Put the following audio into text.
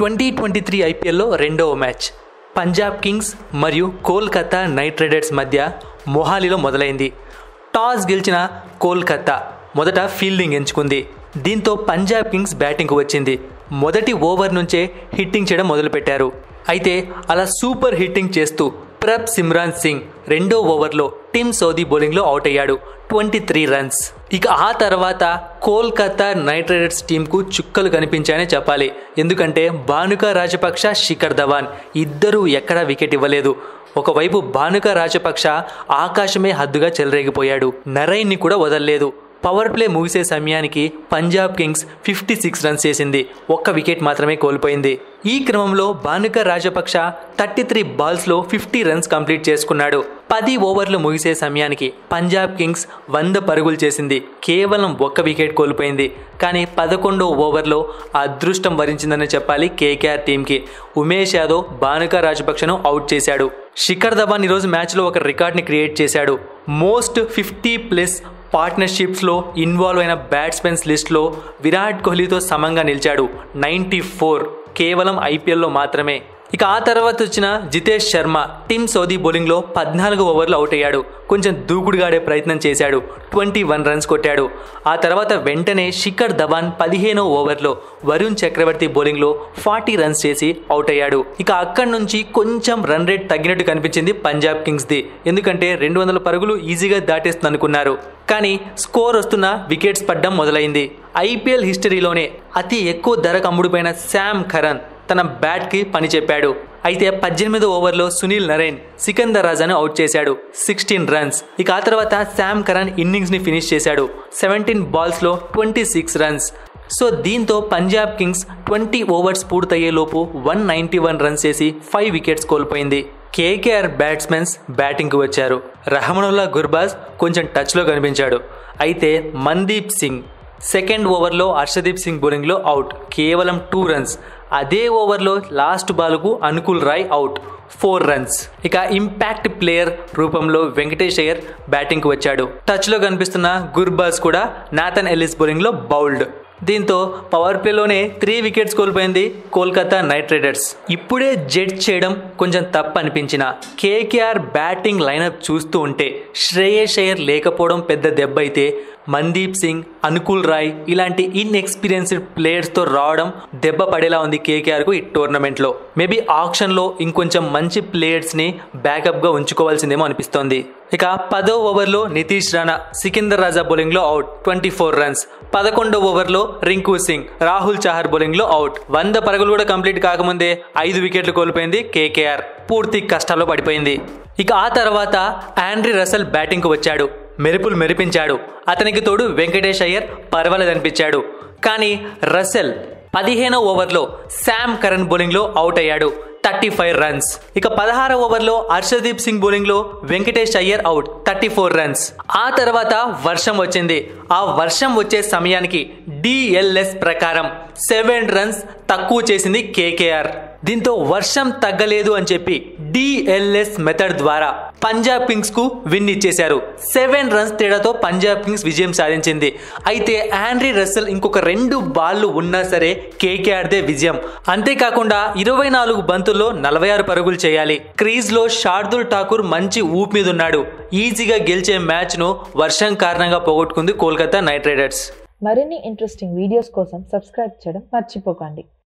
twenty twenty three ఐపీఎల్లో రెండవ match Punjab Kings మరియు కోల్కతా నైట్ రైడర్స్ మధ్య మొహాలీలో మొదలైంది టాస్ గెలిచిన కోల్కతా మొదట ఫీల్డింగ్ ఎంచుకుంది దీంతో పంజాబ్ కింగ్స్ బ్యాటింగ్కు వచ్చింది మొదటి ఓవర్ నుంచే హిట్టింగ్ చేయడం మొదలుపెట్టారు అయితే అలా సూపర్ హిట్టింగ్ చేస్తూ ప్రబ్ సిమ్రాన్ సింగ్ రెండో ఓవర్లో టిమ్ సౌదీ బౌలింగ్లో అవుట్ అయ్యాడు ట్వంటీ త్రీ రన్స్ ఇక ఆ తర్వాత కోల్కతా నైట్ రైడర్స్ టీంకు చుక్కలు కనిపించాయని చెప్పాలి ఎందుకంటే భానుక రాజపక్ష శిఖర్ ధవాన్ ఇద్దరూ ఎక్కడా వికెట్ ఇవ్వలేదు ఒకవైపు భానుక రాజపక్ష ఆకాశమే హద్దుగా చెలరేగిపోయాడు నరైన్ని కూడా వదల్లేదు పవర్ ప్లే ముగిసే సమయానికి Punjab Kings fifty six runs చేసింది ఒక్క వికెట్ మాత్రమే కోల్పోయింది ఈ క్రమంలో భానుక రాజపక్ష థర్టీ త్రీ బాల్స్లో ఫిఫ్టీ రన్స్ కంప్లీట్ చేసుకున్నాడు పది ఓవర్లు ముగిసే సమయానికి పంజాబ్ కింగ్స్ వంద పరుగులు చేసింది కేవలం ఒక్క వికెట్ కోల్పోయింది కానీ పదకొండో ఓవర్లో అదృష్టం వరించిందని చెప్పాలి కేకేఆర్ టీంకి ఉమేష్ యాదవ్ భానుక రాజపక్షను అవుట్ చేశాడు శిఖర్ ధవాన్ ఈరోజు మ్యాచ్లో ఒక రికార్డ్ని క్రియేట్ చేశాడు మోస్ట్ ఫిఫ్టీ ప్లస్ పార్ట్నర్షిప్స్లో ఇన్వాల్వ్ అయిన బ్యాట్స్మెన్స్ లిస్ట్లో విరాట్ కోహ్లీతో సమంగా నిలిచాడు నైంటీ ఫోర్ కేవలం ఐపీఎల్లో మాత్రమే ఇక ఆ తర్వాత వచ్చిన జితేష్ శర్మ టీమ్ సౌదీ బౌలింగ్లో పద్నాలుగు ఓవర్లు అవుట్ అయ్యాడు కొంచెం దూకుడుగా ఆడే ప్రయత్నం చేశాడు ట్వంటీ వన్ రన్స్ కొట్టాడు ఆ తర్వాత వెంటనే శిఖర్ ధవాన్ పదిహేనో ఓవర్లో వరుణ్ చక్రవర్తి బౌలింగ్లో ఫార్టీ రన్స్ చేసి అవుట్ అయ్యాడు ఇక అక్కడి నుంచి కొంచెం రన్ రేట్ తగ్గినట్టు కనిపించింది పంజాబ్ కింగ్స్ది ఎందుకంటే రెండు వందల పరుగులు ఈజీగా దాటేస్తుంది అనుకున్నారు కానీ స్కోర్ వస్తున్న వికెట్స్ పడ్డం మొదలైంది ఐపీఎల్ హిస్టరీలోనే అతి ఎక్కువ ధరకు అమ్ముడుపోయిన శామ్ ఖరన్ తన బ్యాట్కి పని చెప్పాడు అయితే పద్దెనిమిదో ఓవర్లో సునీల్ నరేన్ సికందర్ రాజాను అవుట్ చేశాడు సిక్స్టీన్ రన్స్ ఇక ఆ తర్వాత శామ్ కరణ్ ఇన్నింగ్స్ని ఫినిష్ చేశాడు సెవెంటీన్ బాల్స్లో ట్వంటీ సిక్స్ రన్స్ సో దీంతో పంజాబ్ కింగ్స్ ట్వంటీ ఓవర్స్ పూర్తయ్యేలోపు వన్ నైంటీ వన్ రన్స్ చేసి ఫైవ్ వికెట్స్ కోల్పోయింది కేకేఆర్ బ్యాట్స్మెన్స్ బ్యాటింగ్కి వచ్చారు రహమనుల్లా గుర్బాజ్ కొంచెం టచ్లో కనిపించాడు అయితే మందీప్ సింగ్ సెకండ్ ఓవర్లో హర్షదీప్ సింగ్ బౌలింగ్లో అవుట్ కేవలం టూ రన్స్ అదే ఓవర్లో లాస్ట్ బాల్కు Anukul Roy out four runs ఇక ఇంపాక్ట్ ప్లేయర్ రూపంలో వెంకటేష్ అయ్యర్ బ్యాటింగ్కి వచ్చాడు టచ్లో కనిపిస్తున్న గుర్బాజ్ కూడా నాథన్ ఎల్లిస్ బౌలింగ్లో బౌల్డ్ దీంతో పవర్ ప్లేలోనే త్రీ వికెట్స్ కోల్పోయింది కోల్కతా నైట్ రైడర్స్ ఇప్పుడే జడ్జ్ చేయడం కొంచెం తప్పు అనిపించిన కేకేఆర్ బ్యాటింగ్ లైనప్ చూస్తూ ఉంటే శ్రేయస్ అయ్యర్ లేకపోవడం పెద్ద దెబ్బ అయితే మందీప్ సింగ్ అనుకుల్ రాయ్ ఇలాంటి ఇన్ఎక్స్పీరియన్స్డ్ ప్లేయర్స్తో రావడం దెబ్బ పడేలా ఉంది కేకేఆర్కు ఈ టోర్నమెంట్లో మేబీ ఆప్షన్లో ఇంకొంచెం మంచి ప్లేయర్స్ని బ్యాకప్గా ఉంచుకోవాల్సిందేమో అనిపిస్తోంది ఇక పదో ఓవర్లో నితీష్ రాణా సికిందర్ రాజా బౌలింగ్లో అవుట్ ట్వంటీ ఫోర్ రన్స్ పదకొండో ఓవర్లో రింకు సింగ్ రాహుల్ చాహర్ బౌలింగ్లో అవుట్ వంద పరుగులు కూడా కంప్లీట్ కాకముందే ఐదు వికెట్లు కోల్పోయింది కేకేఆర్ పూర్తి కష్టాల్లో పడిపోయింది ఇక ఆ తర్వాత ఆండ్రీ రసల్ బ్యాటింగ్కు వచ్చాడు మెరుపులు మెరిపించాడు అతనికి తోడు వెంకటేష్ అయ్యర్ పర్వాలేదనిపించాడు కానీ రసెల్ పదిహేనో ఓవర్లో శామ్ కరణ్ బౌలింగ్లో అవుట్ అయ్యాడు థర్టీ ఫైవ్ రన్స్ ఇక పదహారో ఓవర్లో హర్షదీప్ సింగ్ బౌలింగ్లో Venkatesh Iyer out thirty four runs ఆ తర్వాత వర్షం వచ్చింది ఆ వర్షం వచ్చే సమయానికి డిఎల్ఎస్ ప్రకారం సెవెన్ రన్స్ తక్కువ చేసింది కేకేఆర్ దీంతో వర్షం తగ్గలేదు అని చెప్పి డిఎల్ఎస్ మెథడ్ ద్వారా పంజాబ్ కింగ్స్ కు విన్ ఇచ్చేశారు సెవెన్ రన్స్ తేడాతో పంజాబ్ కింగ్స్ విజయం సాధించింది అయితే ఆండ్రీ రస్సెల్ ఇంకొక రెండు బాళ్ళు ఉన్నా సరే కేకేఆర్దే విజయం అంతేకాకుండా ఇరవై నాలుగు బంతుల్లో నలభై ఆరు పరుగులు చేయాలి క్రీజ్ లో షార్దుల్ ఠాకూర్ మంచి ఊపు మీద ఉన్నాడు ఈజీగా గెలిచే మ్యాచ్ ను వర్షం కారణంగా పోగొట్టుకుంది కోల్కతా నైట్ రైడర్స్ మరిన్ని ఇంట్రెస్టింగ్ వీడియోస్ కోసం సబ్స్క్రైబ్ చేయడం మర్చిపోకండి